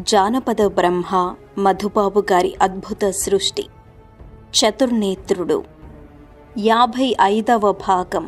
జానపద బ్రహ్మ మధుబాబు గారి అద్భుత సృష్టి చతుర్నేత్రుడు యాభై ఐదవ భాగం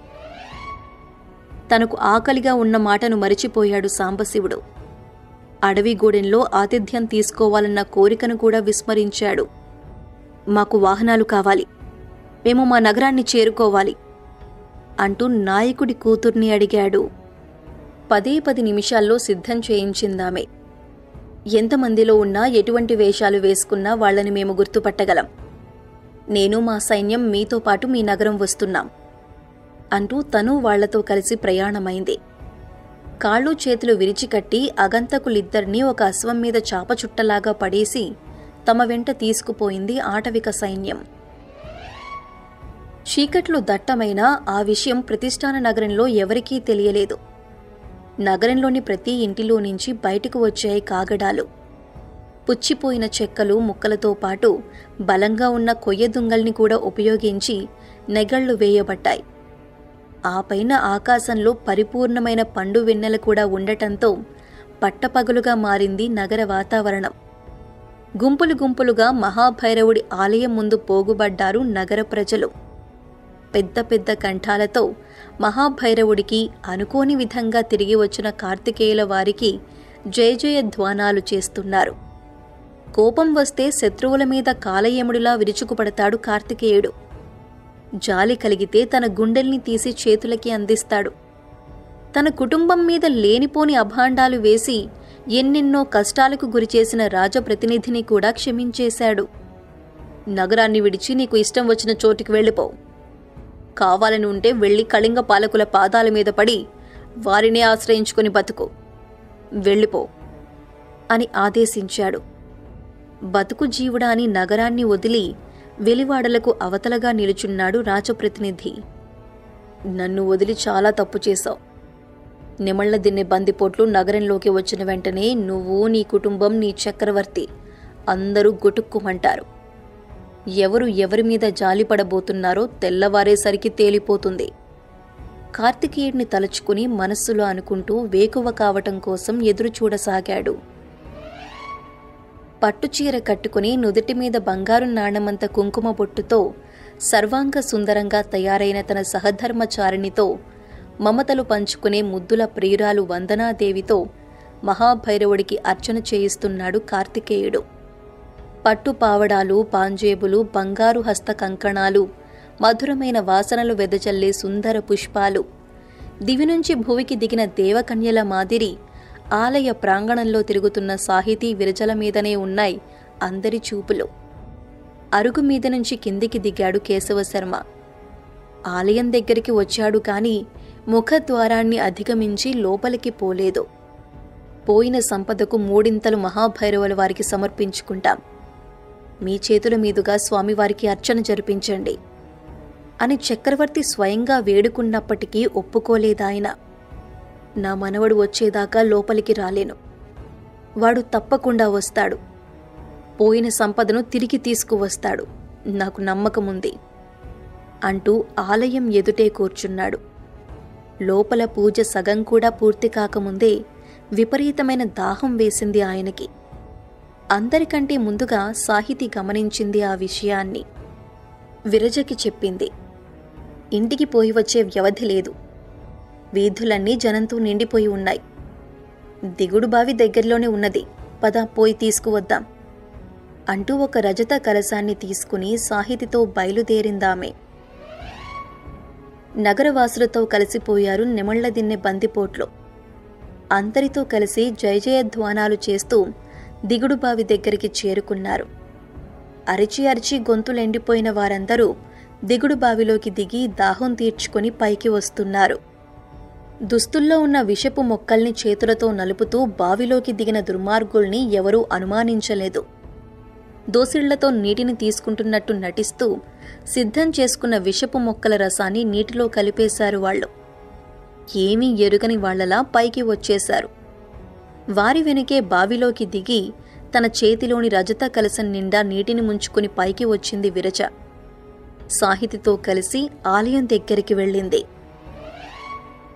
తనకు ఆకలిగా ఉన్న మాటను మరిచిపోయాడు సాంబశివుడు అడవిగూడెంలో ఆతిథ్యం తీసుకోవాలన్న కోరికను కూడా విస్మరించాడు మాకు వాహనాలు కావాలి మేము మా నగరాన్ని చేరుకోవాలి అంటూ నాయకుడి కూతుర్ని అడిగాడు పదే పది నిమిషాల్లో సిద్ధం చేయించిందామె ఎంతమందిలో ఉన్నా ఎటువంటి వేషాలు వేసుకున్నా వాళ్ళని మేము గుర్తుపట్టగలం నేను మా సైన్యం మీతో పాటు మీ నగరం వస్తున్నాం అంటూ తను వాళ్లతో కలిసి ప్రయాణమైంది కాళ్ళు చేతులు విరిచికట్టి అగంతకులిద్దరినీ ఒక అశ్వం మీద చాపచుట్టలాగా పడేసి తమ వెంట తీసుకుపోయింది ఆటవిక సైన్యం చీకట్లు దట్టమైన ఆ విషయం ప్రతిష్టాన నగరంలో ఎవరికీ తెలియలేదు నగరంలోని ప్రతి ఇంటిలో నుంచి బయటకు వచ్చాయి కాగడాలు పుచ్చిపోయిన చెక్కలు ముక్కలతో పాటు బలంగా ఉన్న కొయ్య దుంగల్ని కూడా ఉపయోగించి నెగళ్లు వేయబడ్డాయి ఆ పైన ఆకాశంలో పరిపూర్ణమైన పండు వెన్నెల కూడా ఉండటంతో పట్టపగలుగా మారింది నగర వాతావరణం గుంపులు గుంపులుగా మహాభైరవుడి ఆలయం ముందు పోగుబడ్డారు నగర ప్రజలు పెద్ద పెద్ద కంఠాలతో మహాభైరవుడికి అనుకోని విధంగా తిరిగి వచ్చిన కార్తికేయుల వారికి జయ జయ ధ్వానాలు చేస్తున్నారు కోపం వస్తే శత్రువుల మీద కాలయముడిలా విరుచుకుపడతాడు కార్తికేయుడు జాలి కలిగితే తన గుండెల్ని తీసి చేతులకి అందిస్తాడు తన కుటుంబం మీద లేనిపోని అభాండాలు వేసి ఎన్నెన్నో కష్టాలకు గురిచేసిన రాజప్రతినిధిని కూడా క్షమించేశాడు నగరాన్ని విడిచి నీకు ఇష్టం వచ్చిన చోటికి వెళ్ళిపో కావాలని ఉంటే వెళ్ళి కళింగ పాలకుల పాదాల మీద పడి వారినే ఆశ్రయించుకుని బతుకు వెళ్ళిపో అని ఆదేశించాడు బతుకు జీవుడా అని నగరాన్ని వదిలి వెలివాడలకు అవతలగా నిలుచున్నాడు రాజప్రతినిధి నన్ను వదిలి చాలా తప్పు చేశావు నిమళ్ల దిన్నె బందిపోట్లు నగరంలోకి వచ్చిన వెంటనే నువ్వు నీ కుటుంబం నీ చక్రవర్తి అందరూ గుటుక్కుమంటారు ఎవరు ఎవరి మీద జాలిపడబోతున్నారో తెల్లవారేసరికి తేలిపోతుంది కార్తికేయుడిని తలుచుకుని మనస్సులో అనుకుంటూ వేకువ కావటం కోసం ఎదురు చూడసాగాడు పట్టుచీర కట్టుకుని నుదుటి మీద బంగారు నాణమంత కుంకుమ బొట్టుతో సర్వాంగ సుందరంగా తయారైన తన సహధర్మచారిణితో మమతలు పంచుకునే ముద్దుల ప్రియురాలు వందనాదేవితో మహాభైరవుడికి అర్చన చేయిస్తున్నాడు కార్తికేయుడు పట్టు పావడాలు పాంజేబులు బంగారు హస్త కంకణాలు మధురమైన వాసనలు వెదజల్లే సుందర పుష్పాలు దివి నుంచి భువికి దిగిన దేవకన్యల మాదిరి ఆలయ ప్రాంగణంలో తిరుగుతున్న సాహితీ విరజల మీదనే ఉన్నాయి అందరి చూపులు అరుగు మీద నుంచి కిందికి దిగాడు కేశవశర్మ ఆలయం దగ్గరికి వచ్చాడు కాని ముఖద్వారాన్ని అధిగమించి లోపలికి పోలేదు పోయిన సంపదకు మూడింతలు మహాభైరవుల వారికి సమర్పించుకుంటాం మీ చేతుల మీదుగా స్వామివారికి అర్చన జరిపించండి అని చక్రవర్తి స్వయంగా వేడుకున్నప్పటికీ ఒప్పుకోలేదాయన నా మనవడు వచ్చేదాకా లోపలికి రాలేను వాడు తప్పకుండా వస్తాడు పోయిన సంపదను తిరిగి తీసుకువస్తాడు నాకు నమ్మకముంది అంటూ ఆలయం ఎదుటే కూర్చున్నాడు లోపల పూజ సగం కూడా పూర్తి కాకముందే విపరీతమైన దాహం వేసింది ఆయనకి అందరికంటే ముందుగా సాహితి గమనించింది ఆ విషయాన్ని విరజకి చెప్పింది ఇంటికి పోయి వచ్చే వ్యవధి లేదు వీధులన్నీ జనంతో నిండిపోయి ఉన్నాయి దిగుడు బావి దగ్గరలోనే ఉన్నది పద పోయి తీసుకువద్దాం అంటూ ఒక రజత కలశాన్ని తీసుకుని సాహితితో బయలుదేరిందామె నగరవాసులతో కలిసిపోయారు నిమళ్ల దిన్నె బందిపోట్లో అందరితో కలిసి జయజయధ్వానాలు చేస్తూ దిగుడు బావి దగ్గరికి చేరుకున్నారు అరిచి అరిచి గొంతులెండిపోయిన వారందరూ దిగుడు బావిలోకి దిగి దాహం తీర్చుకొని పైకి వస్తున్నారు దుస్తుల్లో ఉన్న విషపు మొక్కల్ని చేతులతో నలుపుతూ బావిలోకి దిగిన దుర్మార్గుల్ని ఎవరూ అనుమానించలేదు దోసిళ్లతో నీటిని తీసుకుంటున్నట్టు నటిస్తూ సిద్ధం చేసుకున్న విషపు మొక్కల రసాన్ని నీటిలో కలిపేశారు వాళ్ళు ఏమీ ఎరుగని వాళ్లలా పైకి వచ్చేశారు వారి వెనుకే బావిలోకి దిగి తన చేతిలోని రజత కలసం నిండా నీటిని ముంచుకుని పైకి వచ్చింది విరజ సాహితితో కలిసి ఆలయం దగ్గరికి వెళ్ళింది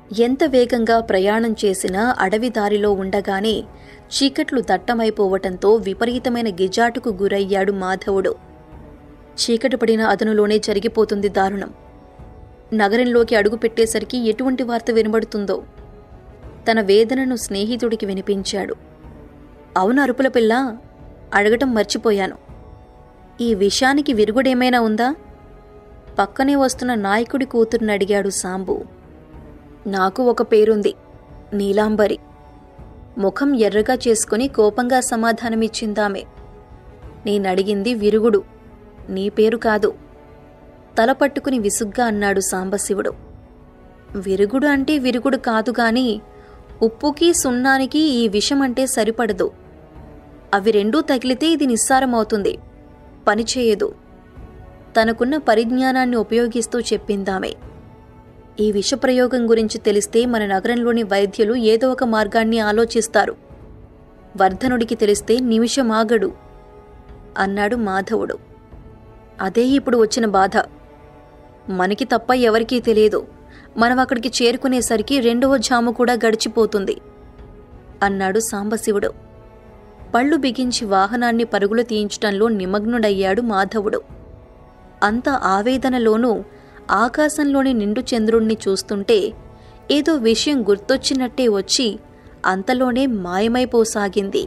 ఎంత వేగంగా ప్రయాణం చేసినా అడవి దారిలో ఉండగానే చీకట్లు దట్టమైపోవటంతో విపరీతమైన గిజాటుకు గురయ్యాడు మాధవుడు చీకటి పడిన అదనులోనే జరిగిపోతుంది దారుణం నగరంలోకి అడుగు పెట్టేసరికి ఎటువంటి వార్త వినబడుతుందో తన వేదనను స్నేహితుడికి వినిపించాడు అవును అరుపుల పిల్ల అడగటం మర్చిపోయాను ఈ విషయానికి విరుగుడేమైనా ఉందా పక్కనే వస్తున్న నాయకుడి కూతుర్ని అడిగాడు సాంబు నాకు ఒక పేరుంది నీలాంబరి ముఖం ఎర్రగా చేసుకుని కోపంగా సమాధానమిచ్చిందామె నేనడిగింది విరుగుడు నీ పేరు కాదు తల పట్టుకుని విసుగ్గా అన్నాడు సాంబశివుడు విరుగుడు అంటే విరుగుడు కాదు గాని ఉప్పుకి సున్నానికి ఈ విషం అంటే సరిపడదు అవి రెండూ తగిలితే ఇది నిస్సారమవుతుంది పనిచేయదు తనకున్న పరిజ్ఞానాన్ని ఉపయోగిస్తూ చెప్పిందామె ఈ విషప్రయోగం గురించి తెలిస్తే మన నగరంలోని వైద్యులు ఏదో ఒక మార్గాన్ని ఆలోచిస్తారు వర్ధనుడికి తెలిస్తే నిమిషమాగడు అన్నాడు మాధవుడు అదే ఇప్పుడు వచ్చిన బాధ మనకి తప్ప ఎవరికీ తెలియదు మనం అక్కడికి చేరుకునేసరికి రెండవ జాము కూడా గడిచిపోతుంది అన్నాడు సాంబశివుడు పళ్ళు బిగించి వాహనాన్ని పరుగులు తీయించటంలో నిమగ్నుడయ్యాడు మాధవుడు అంత ఆవేదనలోనూ ఆకాశంలోని నిండు చంద్రుణ్ణి చూస్తుంటే ఏదో విషయం గుర్తొచ్చినట్టే వచ్చి అంతలోనే మాయమైపోసాగింది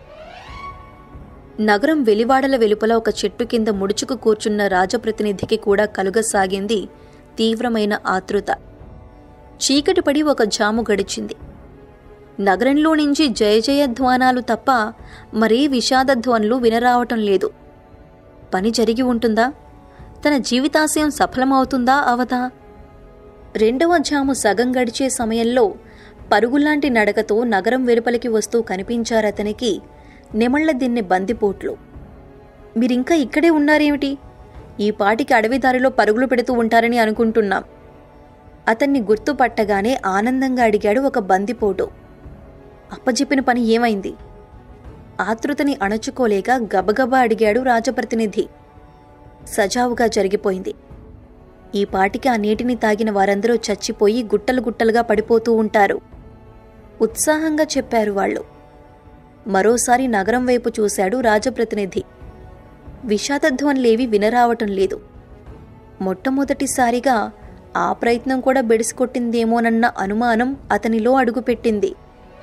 నగరం వెలివాడల వెలుపల ఒక చెట్టు కింద ముడుచుకు కూర్చున్న రాజప్రతినిధికి కూడా కలుగసాగింది తీవ్రమైన ఆతృత చీకటి పడి ఒక జాము గడిచింది నగరంలో నుంచి జయ జయధ్వానాలు తప్ప మరే విషాదధ్వనులు వినరావటం లేదు పని జరిగి ఉంటుందా తన జీవితాశయం సఫలమవుతుందా అవదా రెండవ జాము సగం గడిచే సమయంలో పరుగులాంటి నడకతో నగరం వెలుపలికి వస్తూ కనిపించారతనికి నెమళ్ల దిన్నె బందిపోట్లు మీరింకా ఇక్కడే ఉన్నారేమిటి ఈ పాటికి అడవి దారిలో పరుగులు పెడుతూ ఉంటారని అనుకుంటున్నాం అతన్ని గుర్తుపట్టగానే ఆనందంగా అడిగాడు ఒక బందిపోటు అప్పజెప్పిన పని ఏమైంది ఆతృతని అణచుకోలేక గబగబా అడిగాడు రాజప్రతినిధి సజావుగా జరిగిపోయింది ఈ పాటికి ఆ నీటిని తాగిన వారందరూ చచ్చిపోయి గుట్టలు గుట్టలుగా పడిపోతూ ఉంటారు ఉత్సాహంగా చెప్పారు వాళ్ళు మరోసారి నగరం వైపు చూశాడు రాజప్రతినిధి విషాదధ్వనులేవి వినరావటం లేదు మొట్టమొదటిసారిగా ఆ ప్రయత్నం కూడా బెడిసికొట్టిందేమోనన్న అనుమానం అతనిలో అడుగుపెట్టింది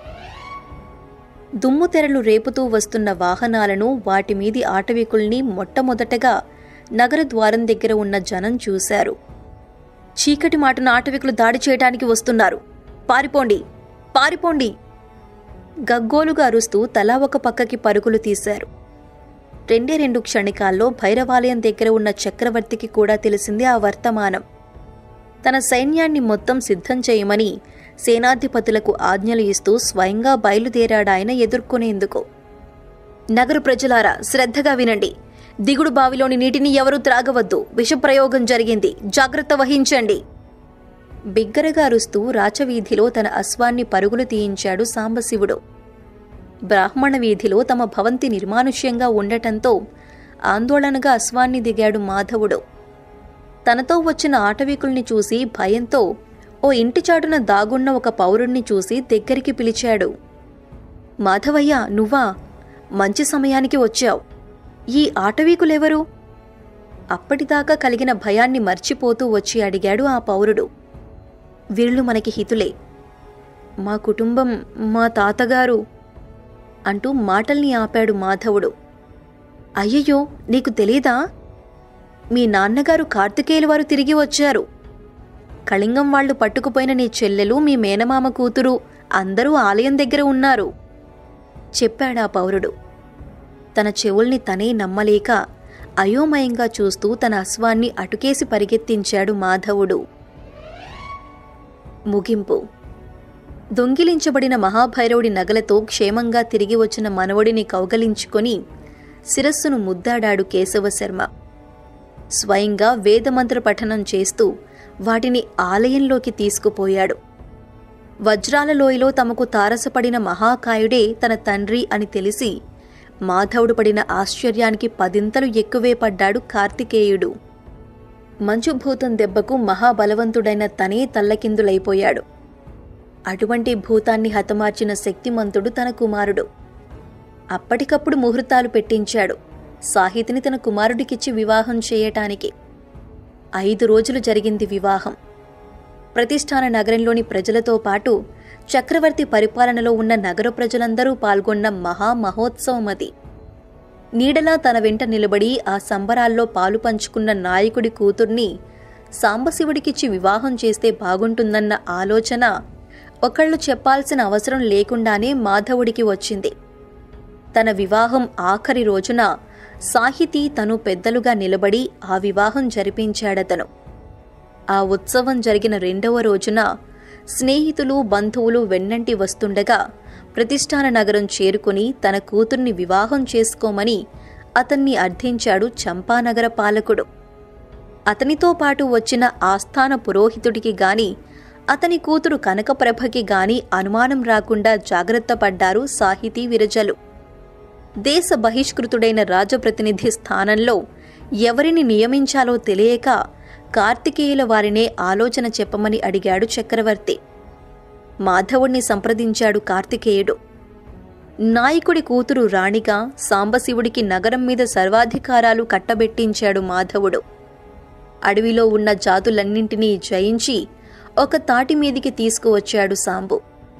దుమ్ము తెరలు రేపుతూ వస్తున్న వాహనాలను వాటి మీది ఆటవికుల్ని మొట్టమొదటగా నగర ద్వారం దగ్గర ఉన్న జనం చూశారు చీకటి మాటన ఆటవికులు దాడి చేయడానికి వస్తున్నారు పారిపోండి పారిపోండి గగ్గోలుగా అరుస్తూ తలా ఒక పక్కకి పరుగులు తీశారు రెండే రెండు క్షణికాల్లో భైరవాలయం దగ్గర ఉన్న చక్రవర్తికి కూడా తెలిసింది ఆ వర్తమానం తన సైన్యాన్ని మొత్తం సిద్ధం చేయమని సేనాధిపతులకు ఆజ్ఞలు ఇస్తూ స్వయంగా బయలుదేరాడాయన ఎదుర్కొనేందుకు నగర ప్రజలారా శ్రద్ధగా వినండి దిగుడు బావిలోని నీటిని ఎవరూ త్రాగవద్దు విషప్రయోగం జరిగింది జాగ్రత్త వహించండి బిగ్గరగా అరుస్తూ రాచవీధిలో తన అశ్వాన్ని పరుగులు తీయించాడు సాంబశివుడు బ్రాహ్మణ వీధిలో తమ భవంతి నిర్మానుష్యంగా ఉండటంతో ఆందోళనగా అశ్వాన్ని దిగాడు మాధవుడు తనతో వచ్చిన ఆటవికుల్ని చూసి భయంతో ఓ ఇంటి చాటున దాగున్న ఒక పౌరుణ్ణి చూసి దగ్గరికి పిలిచాడు మాధవయ్య నువ్వా మంచి సమయానికి వచ్చావు ఈ ఆటవీకులెవరు అప్పటిదాకా కలిగిన భయాన్ని మర్చిపోతూ వచ్చి అడిగాడు ఆ పౌరుడు వీళ్ళు మనకి హితులే మా కుటుంబం మా తాతగారు అంటూ మాటల్ని ఆపాడు మాధవుడు అయ్యయ్యో నీకు తెలీదా మీ నాన్నగారు కార్తికేయుల వారు తిరిగి వచ్చారు కళింగం వాళ్ళు పట్టుకుపోయిన నీ చెల్లెలు మీ మేనమామ కూతురు అందరూ ఆలయం దగ్గర ఉన్నారు చెప్పాడా పౌరుడు తన చెవుల్ని తనే నమ్మలేక అయోమయంగా చూస్తూ తన అశ్వాన్ని అటుకేసి పరిగెత్తించాడు మాధవుడు ముగింపు దొంగిలించబడిన మహాభైరవుడి నగలతో క్షేమంగా తిరిగి వచ్చిన మనవడిని కౌగలించుకొని శిరస్సును ముద్దాడాడు కేశవశర్మ స్వయంగా వేదమంత్ర పఠనం చేస్తూ వాటిని ఆలయంలోకి తీసుకుపోయాడు వజ్రాల లోయలో తమకు తారసపడిన మహాకాయుడే తన తండ్రి అని తెలిసి మాధవుడు పడిన ఆశ్చర్యానికి పదింతలు ఎక్కువే పడ్డాడు కార్తికేయుడు మంచుభూతం దెబ్బకు మహాబలవంతుడైన తనే తల్లకిందులైపోయాడు అటువంటి భూతాన్ని హతమార్చిన శక్తిమంతుడు తన కుమారుడు అప్పటికప్పుడు ముహూర్తాలు పెట్టించాడు సాహితిని తన కుమారుడికిచ్చి వివాహం చేయటానికి ఐదు రోజులు జరిగింది వివాహం ప్రతిష్టాన నగరంలోని ప్రజలతో పాటు చక్రవర్తి పరిపాలనలో ఉన్న నగర ప్రజలందరూ పాల్గొన్న మహా మహోత్సవం అది నీడలా తన వెంట నిలబడి ఆ సంబరాల్లో పాలు పంచుకున్న నాయకుడి కూతుర్ని సాంబశివుడికిచ్చి వివాహం చేస్తే బాగుంటుందన్న ఆలోచన ఒకళ్ళు చెప్పాల్సిన అవసరం లేకుండానే మాధవుడికి వచ్చింది తన వివాహం ఆఖరి రోజున సాహితీ తను పెద్దలుగా నిలబడి ఆ వివాహం జరిపించాడతను ఆ ఉత్సవం జరిగిన రెండవ రోజున స్నేహితులు బంధువులు వెన్నంటి వస్తుండగా ప్రతిష్టాన నగరం చేరుకుని తన కూతుర్ని వివాహం చేసుకోమని అతన్ని అర్థించాడు చంపానగర పాలకుడు అతనితో పాటు వచ్చిన ఆస్థాన పురోహితుడికి గాని అతని కూతురు కనకప్రభకి గాని అనుమానం రాకుండా జాగ్రత్త పడ్డారు సాహితీ విరజలు దేశ బహిష్కృతుడైన రాజప్రతినిధి స్థానంలో ఎవరిని నియమించాలో తెలియక కార్తికేయుల వారినే ఆలోచన చెప్పమని అడిగాడు చక్రవర్తి మాధవుణ్ణి సంప్రదించాడు కార్తికేయుడు నాయకుడి కూతురు రాణిగా సాంబశివుడికి నగరం మీద సర్వాధికారాలు కట్టబెట్టించాడు మాధవుడు అడవిలో ఉన్న జాతులన్నింటినీ జయించి ఒక తాటి మీదికి తీసుకువచ్చాడు సాంబు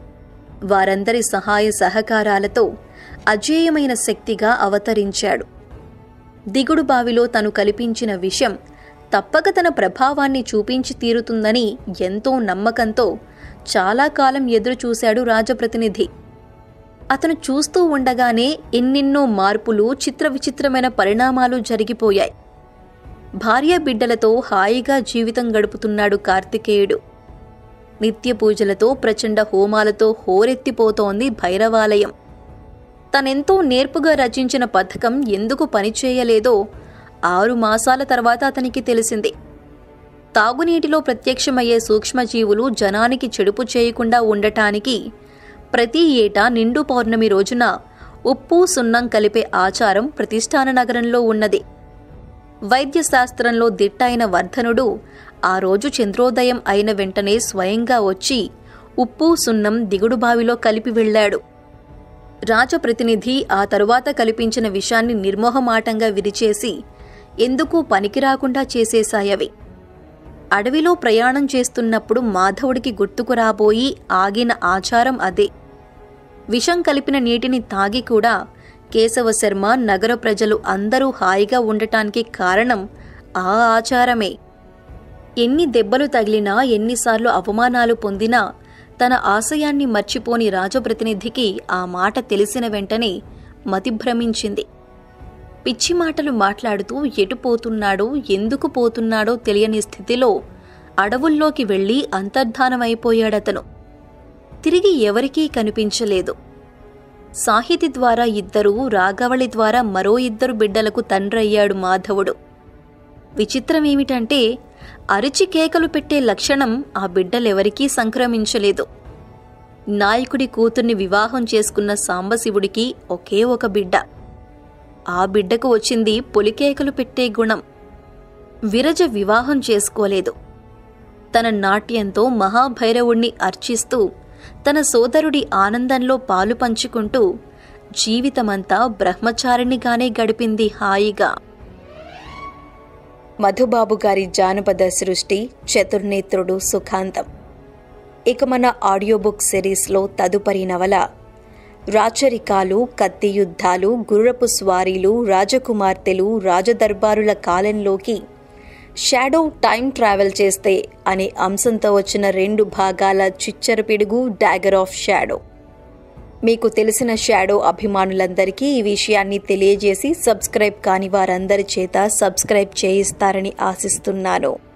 వారందరి సహాయ సహకారాలతో అజేయమైన శక్తిగా అవతరించాడు దిగుడు బావిలో తను కల్పించిన విషం తప్పక తన ప్రభావాన్ని చూపించి తీరుతుందని ఎంతో నమ్మకంతో చాలా కాలం ఎదురుచూశాడు రాజప్రతినిధి అతను చూస్తూ ఉండగానే ఎన్నెన్నో మార్పులు చిత్ర విచిత్రమైన పరిణామాలు జరిగిపోయాయి భార్య బిడ్డలతో హాయిగా జీవితం గడుపుతున్నాడు కార్తికేయుడు నిత్య పూజలతో ప్రచండ హోమాలతో హోరెత్తిపోతోంది భైరవాలయం తనెంతో నేర్పుగా రచించిన పథకం ఎందుకు పనిచేయలేదో ఆరు మాసాల తర్వాత అతనికి తెలిసింది తాగునీటిలో ప్రత్యక్షమయ్యే సూక్ష్మజీవులు జనానికి చెడుపు చేయకుండా ఉండటానికి ప్రతి ఏటా నిండు పౌర్ణమి రోజున ఉప్పు సున్నం కలిపే ఆచారం ప్రతిష్టాన నగరంలో ఉన్నది వైద్యశాస్త్రంలో దిట్టైన వర్ధనుడు ఆ రోజు చంద్రోదయం అయిన వెంటనే స్వయంగా వచ్చి ఉప్పు సున్నం దిగుడు బావిలో కలిపి వెళ్ళాడు రాజప్రతినిధి ఆ తరువాత కల్పించిన విషాన్ని నిర్మోహమాటంగా విరిచేసి ఎందుకు పనికిరాకుండా చేసేశాయవి అడవిలో ప్రయాణం చేస్తున్నప్పుడు మాధవుడికి గుర్తుకు రాబోయి ఆగిన ఆచారం అదే విషం కలిపిన నీటిని తాగి కూడా కేశవ శర్మ నగర ప్రజలు అందరూ హాయిగా ఉండటానికి కారణం ఆ ఆచారమే ఎన్ని దెబ్బలు తగిలినా ఎన్నిసార్లు అవమానాలు పొందినా తన ఆశయాన్ని మర్చిపోని రాజప్రతినిధికి ఆ మాట తెలిసిన వెంటనే మతిభ్రమించింది పిచ్చి మాటలు మాట్లాడుతూ ఎటు పోతున్నాడో ఎందుకు పోతున్నాడో తెలియని స్థితిలో అడవుల్లోకి వెళ్లి అంతర్ధానమైపోయాడతను తిరిగి ఎవరికీ కనిపించలేదు సాహితి ద్వారా ఇద్దరు రాఘవళి ద్వారా మరో ఇద్దరు బిడ్డలకు తండ్రయ్యాడు మాధవుడు విచిత్రమేమిటంటే అరిచి కేకలు పెట్టే లక్షణం ఆ బిడ్డలెవరికీ సంక్రమించలేదు నాయకుడి కూతుర్ని వివాహం చేసుకున్న సాంబశివుడికి ఒకే ఒక బిడ్డ ఆ బిడ్డకు వచ్చింది పొలికేకలు పెట్టే గుణం విరజ వివాహం చేసుకోలేదు తన నాట్యంతో మహాభైరవుణ్ణి అర్చిస్తూ తన సోదరుడి ఆనందంలో పాలు పంచుకుంటూ జీవితమంతా బ్రహ్మచారిణిగానే గడిపింది హాయిగా మధుబాబు గారి జానపద సృష్టి చతుర్నేత్రుడు సుఖాంతం ఇక మన ఆడియో బుక్ సిరీస్లో తదుపరి నవల రాచరికాలు కత్తి యుద్ధాలు గుర్రపు స్వారీలు రాజకుమార్తెలు రాజదర్బారుల కాలంలోకి షాడో టైం ట్రావెల్ చేస్తే అనే అంశంతో వచ్చిన రెండు భాగాల చిచ్చర పిడుగు డాగర్ ఆఫ్ షాడో మీకు తెలిసిన షాడో అభిమానులందరికీ ఈ విషయాన్ని తెలియజేసి సబ్స్క్రైబ్ కాని వారందరి చేత సబ్స్క్రైబ్ చేయిస్తారని ఆశిస్తున్నాను